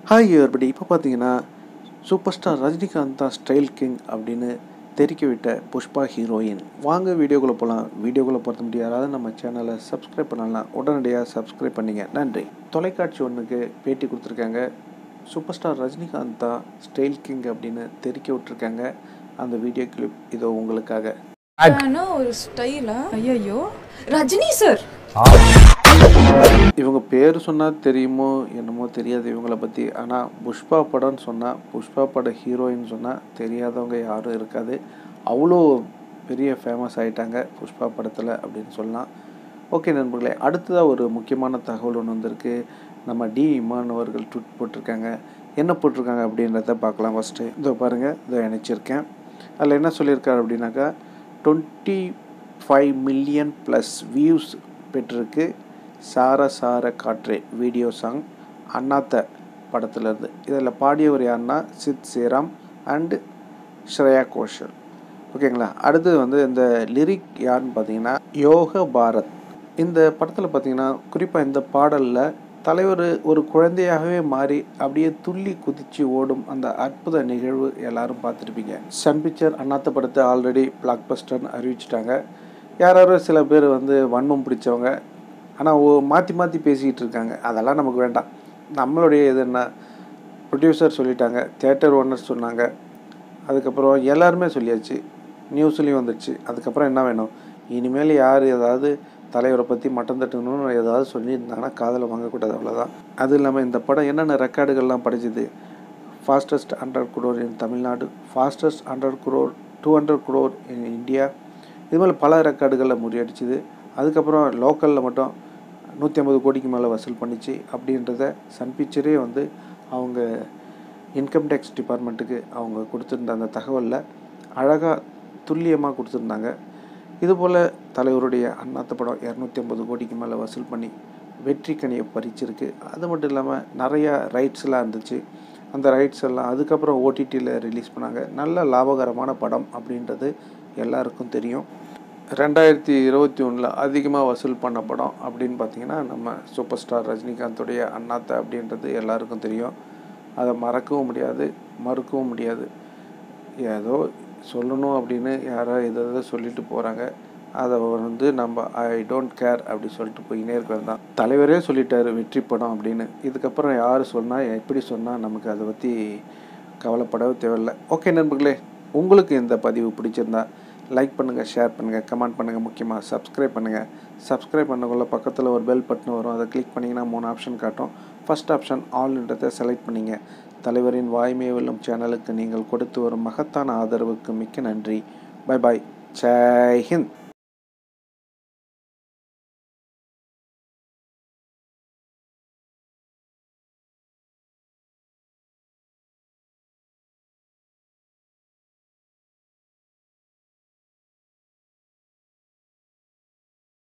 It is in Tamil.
ஹாய் everybody இப்போ பார்த்தீங்கன்னா சூப்பர் ஸ்டார் ரஜினிகாந்த் தான் ஸ்டைல் கிங் அப்படின்னு தெரிக்க விட்ட புஷ்பா ஹீரோயின் வாங்க வீடியோக்குள்ளே போகலாம் வீடியோக்குள்ளே பொறுத்த முடியாது நம்ம சேனலை சப்ஸ்கிரைப் பண்ணலாம் உடனடியாக சப்ஸ்கிரைப் பண்ணிங்க நன்றி தொலைக்காட்சி ஒன்றுக்கு பேட்டி கொடுத்துருக்காங்க சூப்பர் ஸ்டார் ரஜினிகாந்த் தான் ஸ்டைல் கிங் அப்படின்னு தெரிக்க விட்டுருக்காங்க அந்த வீடியோ கிளிப் இதோ உங்களுக்காக ஆனா ஒரு ஸ்டைலா ஐயோ ரஜினி சார் இவங்க பேர் சொன்னால் தெரியுமோ என்னமோ தெரியாது இவங்கள பற்றி ஆனால் புஷ்பா படம்னு சொன்னால் புஷ்பா பட ஹீரோயின் சொன்னால் தெரியாதவங்க யாரும் இருக்காது அவ்வளோ பெரிய ஃபேமஸ் ஆகிட்டாங்க புஷ்பா படத்தில் அப்படின்னு சொல்லலாம் ஓகே நண்பர்களே அடுத்ததாக ஒரு முக்கியமான தகவல் ஒன்று வந்திருக்கு நம்ம டி இமான் அவர்கள் ட்விட் போட்டிருக்காங்க என்ன போட்டிருக்காங்க அப்படின்றத பார்க்கலாம் ஃபஸ்ட்டு இதோ பாருங்கள் இதோ இணைச்சிருக்கேன் அதில் என்ன சொல்லியிருக்காரு அப்படின்னாக்கா twenty five million plus views பெற்றிருக்கு சார சார காற்றே வீடியோ சாங் அண்ணாத்த படத்துலேருந்து இதில் பாடியவர் யாருன்னா சித் சேராம் அண்டு ஸ்ரேயா கோஷல் ஓகேங்களா அடுத்தது வந்து இந்த லிரிக் யாருன்னு பார்த்தீங்கன்னா யோக பாரத் இந்த படத்தில் பார்த்தீங்கன்னா குறிப்பாக இந்த பாடலில் தலைவர் ஒரு குழந்தையாகவே மாறி அப்படியே துள்ளி குதிச்சு ஓடும் அந்த அற்புத நிகழ்வு எல்லாரும் பார்த்துருப்பீங்க சன் பிக்சர் அண்ணாத்த படத்தை ஆல்ரெடி பிளாக் பஸ்டர்னு அறிவிச்சிட்டாங்க யாராரோ சில பேர் வந்து வன்மம் பிடிச்சவங்க ஆனால் ஓ மாற்றி மாற்றி பேசிக்கிட்டு இருக்காங்க அதெல்லாம் நமக்கு வேண்டாம் நம்மளுடைய இது என்ன ப்ரொடியூசர் சொல்லிட்டாங்க தேட்டர் ஓனர் சொன்னாங்க அதுக்கப்புறம் எல்லாருமே சொல்லியாச்சு நியூஸ்லேயும் வந்துடுச்சு அதுக்கப்புறம் என்ன வேணும் இனிமேல் யார் ஏதாவது தலைவரை பற்றி மட்டம் தட்டணும்னு ஏதாவது சொல்லியிருந்தாங்கன்னா காதில் வாங்கக்கூடாது அவ்வளோதான் அது இல்லாமல் இந்த படம் என்னென்ன ரெக்கார்டுகள்லாம் படிச்சுது fastest hundred crore in Tamil Nadu fastest hundred crore two hundred crore in India இது மாதிரி பல ரெக்கார்டுகளில் முறியடிச்சுது அதுக்கப்புறம் லோக்கலில் மட்டும் நூற்றி ஐம்பது கோடிக்கு மேலே வசூல் பண்ணிச்சு அப்படின்றத சன் பிக்சரே வந்து அவங்க இன்கம் டேக்ஸ் டிபார்ட்மெண்ட்டுக்கு அவங்க கொடுத்துருந்த அந்த தகவலில் அழகாக துல்லியமாக கொடுத்துருந்தாங்க இதுபோல் தலைவருடைய அண்ணாத்த படம் இரநூத்தி ஐம்பது கோடிக்கு மேலே வசூல் பண்ணி வெற்றி கனியை பறிச்சிருக்கு அது மட்டும் இல்லாமல் நிறையா ரைட்ஸ்லாம் இருந்துச்சு அந்த ரைட்ஸ் எல்லாம் அதுக்கப்புறம் ஓடிடியில் ரிலீஸ் பண்ணாங்க நல்ல லாபகரமான படம் அப்படின்றது எல்லாருக்கும் தெரியும் ரெண்டாயிரத்தி இருபத்தி ஒன்றில் அதிகமாக வசூல் பண்ண படம் அப்படின்னு பார்த்தீங்கன்னா நம்ம சூப்பர் ஸ்டார் ரஜினிகாந்தோடைய அண்ணாத்த அப்படின்றது எல்லாருக்கும் தெரியும் அதை மறக்கவும் முடியாது மறுக்கவும் முடியாது ஏதோ சொல்லணும் அப்படின்னு யாரோ எதோ எதோ சொல்லிட்டு போகிறாங்க அதை வந்து நம்ம ஐ டோன்ட் கேர் அப்படி சொல்லிட்டு போயினே இருக்கிறது தான் தலைவரே சொல்லிட்டாரு வெற்றி படம் அப்படின்னு இதுக்கப்புறம் யார் சொன்னால் எப்படி சொன்னால் நமக்கு அதை பற்றி கவலைப்படவே தேவையில்லை ஓகே நண்பர்களே உங்களுக்கு இந்த பதிவு பிடிச்சிருந்தா லைக் பண்ணுங்கள் ஷேர் பண்ணுங்கள் கமெண்ட் பண்ணுங்கள் முக்கியமாக சப்ஸ்கிரைப் பண்ணுங்கள் சப்ஸ்கிரைப் பண்ணக்குள்ள பக்கத்தில் ஒரு பெல் பட்டன் வரும் அதை கிளிக் பண்ணிங்கன்னா மூணு ஆப்ஷன் காட்டும் ஃபஸ்ட் ஆப்ஷன் ஆல்ன்றதை செலக்ட் பண்ணிங்க தலைவரின் வாய்மை வெல்லும் சேனலுக்கு நீங்கள் கொடுத்து வரும் மகத்தான ஆதரவுக்கு மிக்க நன்றி பை பாய் ஜெய் ஹிந்த்